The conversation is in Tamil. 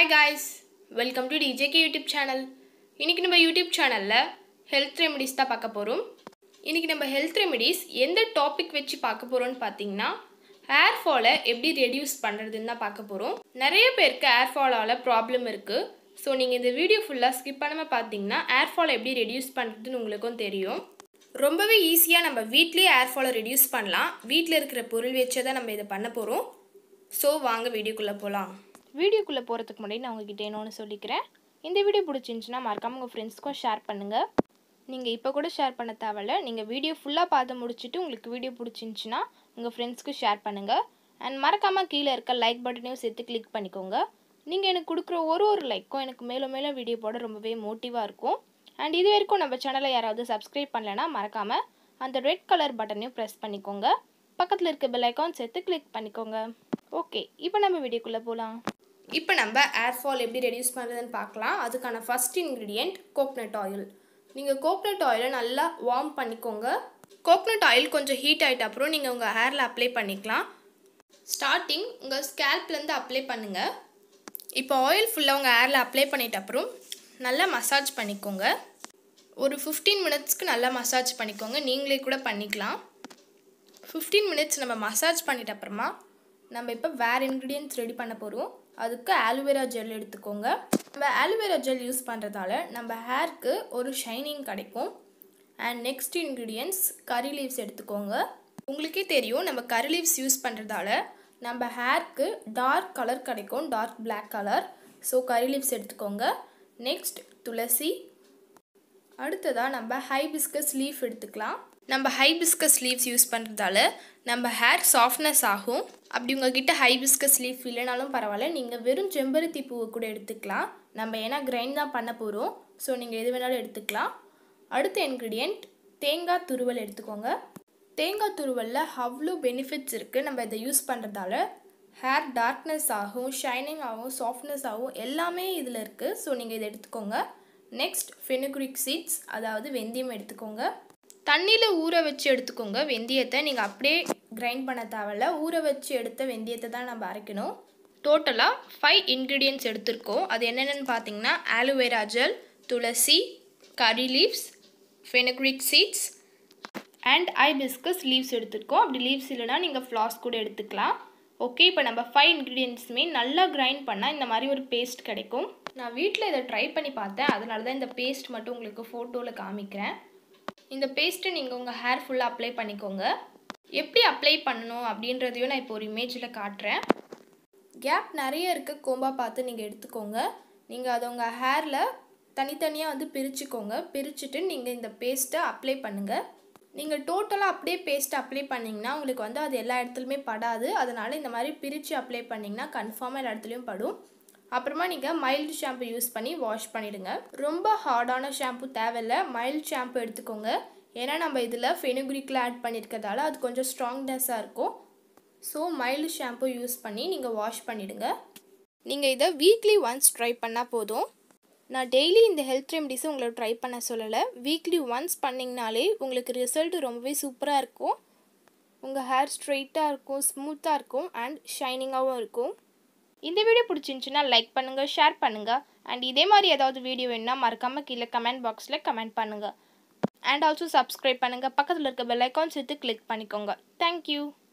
hi guys welcome to DJK YouTube channel இன்றைக்கி நம்ம யூடியூப் சேனலில் ஹெல்த் ரெமெடிஸ் தான் பார்க்க போகிறோம் இன்றைக்கி நம்ம ஹெல்த் ரெமெடிஸ் எந்த டாபிக் வச்சு பார்க்க போகிறோம்னு பார்த்தீங்கன்னா ஹேர் ஃபாலை எப்படி ரெடியூஸ் பண்ணுறதுன்னு தான் பார்க்க போகிறோம் நிறைய பேருக்கு ஹேர் ஃபாலால் ப்ராப்ளம் இருக்குது ஸோ நீங்கள் இந்த வீடியோ ஃபுல்லாக ஸ்கிப் பண்ணாமல் பார்த்தீங்கன்னா ஹேர் ஃபாலை எப்படி ரெடியூஸ் பண்ணுறதுன்னு உங்களுக்கும் தெரியும் ரொம்பவே ஈஸியாக நம்ம வீட்லேயே ஹேர் ஃபாலை ரெடியூஸ் பண்ணலாம் வீட்டில் இருக்கிற பொருள் வச்சே தான் நம்ம இதை பண்ண போகிறோம் ஸோ வாங்க வீடியோக்குள்ளே போகலாம் வீடியோக்குள்ளே போகிறதுக்கு முன்னாடி நான் உங்ககிட்ட இன்னொன்று சொல்லிக்கிறேன் இந்த வீடியோ பிடிச்சிருந்துச்சுன்னா மறக்காமல் உங்கள் ஃப்ரெண்ட்ஸ்க்கும் ஷேர் பண்ணுங்கள் நீங்கள் இப்போ கூட ஷேர் பண்ண தேவையில்ல நீங்கள் வீடியோ ஃபுல்லாக பார்த்து முடிச்சுட்டு உங்களுக்கு வீடியோ பிடிச்சிருந்துச்சுன்னா உங்கள் ஃப்ரெண்ட்ஸ்க்கு ஷேர் பண்ணுங்கள் அண்ட் மறக்காமல் கீழே இருக்க லைக் பட்டனையும் சேர்த்து கிளிக் பண்ணிக்கோங்க நீங்கள் எனக்கு கொடுக்குற ஒரு ஒரு லைக்கும் எனக்கு மேலும் மேலும் வீடியோ போட ரொம்பவே மோட்டிவாக இருக்கும் அண்ட் இது வரைக்கும் நம்ம சேனலை யாராவது சப்ஸ்கிரைப் பண்ணலைன்னா மறக்காமல் அந்த ரெட் கலர் பட்டனையும் ப்ரெஸ் பண்ணிக்கோங்க பக்கத்தில் இருக்க பெல் ஐக்கான் சேர்த்து கிளிக் பண்ணிக்கோங்க ஓகே இப்போ நம்ம வீடியோக்குள்ளே போகலாம் இப்போ நம்ம ஏர் ஃபால் எப்படி ரெடியூஸ் பண்ணுறதுன்னு பார்க்கலாம் அதுக்கான ஃபஸ்ட் இன்க்ரீடியண்ட் கோக்னட் ஆயில் நீங்கள் கோக்னட் ஆயிலை நல்லா வார்ம் பண்ணிக்கோங்க கோக்னட் ஆயில் கொஞ்சம் ஹீட் ஆகிட்ட அப்புறம் நீங்கள் உங்கள் ஹேரில் அப்ளை பண்ணிக்கலாம் ஸ்டார்டிங் உங்கள் ஸ்கேல்ப்லேருந்து அப்ளை பண்ணுங்கள் இப்போ ஆயில் ஃபுல்லாக உங்கள் ஹேரில் அப்ளை பண்ணிட்ட அப்புறம் நல்லா மசாஜ் பண்ணிக்கோங்க ஒரு ஃபிஃப்டீன் மினிட்ஸ்க்கு நல்லா மசாஜ் பண்ணிக்கோங்க நீங்களே கூட பண்ணிக்கலாம் ஃபிஃப்டீன் மினிட்ஸ் நம்ம மசாஜ் பண்ணிட்ட அப்புறமா நம்ம இப்போ வேறு இன்க்ரீடியன்ட்ஸ் ரெடி பண்ண போகிறோம் அதுக்கு ஆலோவேரா ஜெல் எடுத்துக்கோங்க நம்ம ஆலோவேரா ஜெல் யூஸ் பண்ணுறதால நம்ம ஹேர்க்கு ஒரு ஷைனிங் கிடைக்கும் and next ingredients curry leaves எடுத்துக்கோங்க உங்களுக்கே தெரியும் நம்ம கறி லீவ்ஸ் யூஸ் பண்ணுறதால நம்ம ஹேர்க்கு டார்க் கலர் கிடைக்கும் dark black colour so curry leaves எடுத்துக்கோங்க நெக்ஸ்ட் துளசி அடுத்ததாக நம்ம ஹைபிஸ்கஸ் லீஃப் எடுத்துக்கலாம் நம்ம ஹைபிஸ்கஸ் லீவ்ஸ் யூஸ் பண்ணுறதால நம்ம ஹேர் சாஃப்ட்னஸ் ஆகும் அப்படி உங்ககிட்ட ஹைபிஸ்கஸ் லீஃப் இல்லைனாலும் பரவாயில்ல நீங்கள் வெறும் செம்பருத்தி பூவை கூட எடுத்துக்கலாம் நம்ம ஏன்னா கிரைண்ட் தான் பண்ண போகிறோம் ஸோ நீங்கள் எது வேணாலும் எடுத்துக்கலாம் அடுத்த இன்க்ரீடியண்ட் தேங்காய் துருவல் எடுத்துக்கோங்க தேங்காய் துருவலில் அவ்வளோ பெனிஃபிட்ஸ் இருக்குது நம்ம இதை யூஸ் பண்ணுறதால ஹேர் டார்க்னஸ் ஆகும் ஷைனிங் ஆகும் சாஃப்ட்னஸ் ஆகும் எல்லாமே இதில் இருக்குது ஸோ நீங்கள் இதை எடுத்துக்கோங்க நெக்ஸ்ட் ஃபெனுக்ரிக் சீட்ஸ் அதாவது வெந்தயம் எடுத்துக்கோங்க தண்ணியில் ஊற வச்சு எடுத்துக்கோங்க வெந்தயத்தை நீங்கள் அப்படியே கிரைண்ட் பண்ண தேவையில்ல ஊற வச்சு எடுத்த வெந்தயத்தை தான் நம்ம அரைக்கணும் டோட்டலாக ஃபைவ் இன்க்ரீடியன்ட்ஸ் எடுத்திருக்கோம் அது என்னென்னு பார்த்தீங்கன்னா ஆலோவேரா ஜெல் துளசி curry leaves fenugreek seeds and hibiscus leaves எடுத்துருக்கோம் அப்படி லீவ்ஸ் இல்லைனா நீங்கள் ஃப்ளாஸ் கூட எடுத்துக்கலாம் ஓகே இப்போ நம்ம ஃபைவ் இன்க்ரீடியன்ட்ஸுமே நல்லா கிரைண்ட் பண்ணால் இந்த மாதிரி ஒரு பேஸ்ட் கிடைக்கும் நான் வீட்டில் இதை ட்ரை பண்ணி பார்த்தேன் அதனால தான் இந்த பேஸ்ட் மட்டும் உங்களுக்கு ஃபோட்டோவில் காமிக்கிறேன் இந்த பேஸ்ட்டை நீங்கள் உங்கள் ஹேர் ஃபுல்லாக அப்ளை பண்ணிக்கோங்க எப்படி அப்ளை பண்ணணும் அப்படின்றதையும் நான் இப்போ ஒரு இமேஜில் காட்டுறேன் கேப் நிறைய இருக்க கோம்பா பார்த்து நீங்கள் எடுத்துக்கோங்க நீங்கள் அதை உங்கள் ஹேரில் தனித்தனியாக வந்து பிரிச்சுக்கோங்க பிரிச்சுட்டு நீங்கள் இந்த பேஸ்ட்டை அப்ளை பண்ணுங்கள் நீங்கள் டோட்டலாக அப்படியே பேஸ்ட் அப்ளை பண்ணிங்கன்னா உங்களுக்கு வந்து அது எல்லா இடத்துலையுமே படாது அதனால் இந்த மாதிரி பிரித்து அப்ளை பண்ணிங்கன்னா கன்ஃபார்மாக எல்லா இடத்துலையும் படும் அப்புறமா நீங்கள் மைல்டு ஷாம்பு யூஸ் பண்ணி வாஷ் பண்ணிவிடுங்க ரொம்ப ஹார்டான ஷாம்பு தேவையில்லை மைல்டு ஷாம்பு எடுத்துக்கோங்க ஏன்னா நம்ம இதில் ஃபெனுக்ரிக்கில் ஆட் பண்ணியிருக்கிறதால அது கொஞ்சம் ஸ்ட்ராங்னஸ்ஸாக இருக்கும் ஸோ மைல்டு ஷாம்பு யூஸ் பண்ணி நீங்கள் வாஷ் பண்ணிவிடுங்க நீங்கள் இதை வீக்லி ஒன்ஸ் ட்ரை பண்ணால் போதும் நான் டெய்லி இந்த ஹெல்த் ரெமடிஸை உங்களை ட்ரை பண்ண சொல்லலை வீக்லி ஒன்ஸ் பண்ணிங்கனாலே உங்களுக்கு ரிசல்ட் ரொம்பவே சூப்பராக இருக்கும் உங்கள் ஹேர் ஸ்ட்ரெயிட்டாக இருக்கும் ஸ்மூத்தாக இருக்கும் அண்ட் ஷைனிங்காகவும் இருக்கும் இந்த வீடியோ பிடிச்சிருந்துச்சுன்னா லைக் பண்ணுங்கள் ஷேர் பண்ணுங்கள் அண்ட் இதே மாதிரி ஏதாவது வீடியோ வேணுன்னா மறக்காமல் கீழே கமெண்ட் பாக்ஸில் கமெண்ட் பண்ணுங்கள் அண்ட் ஆல்சோ சப்ஸ்கிரைப் பண்ணுங்கள் பக்கத்தில் இருக்க பெல் ஐக்கான் சேர்த்து கிளிக் பண்ணிக்கோங்க தேங்க்யூ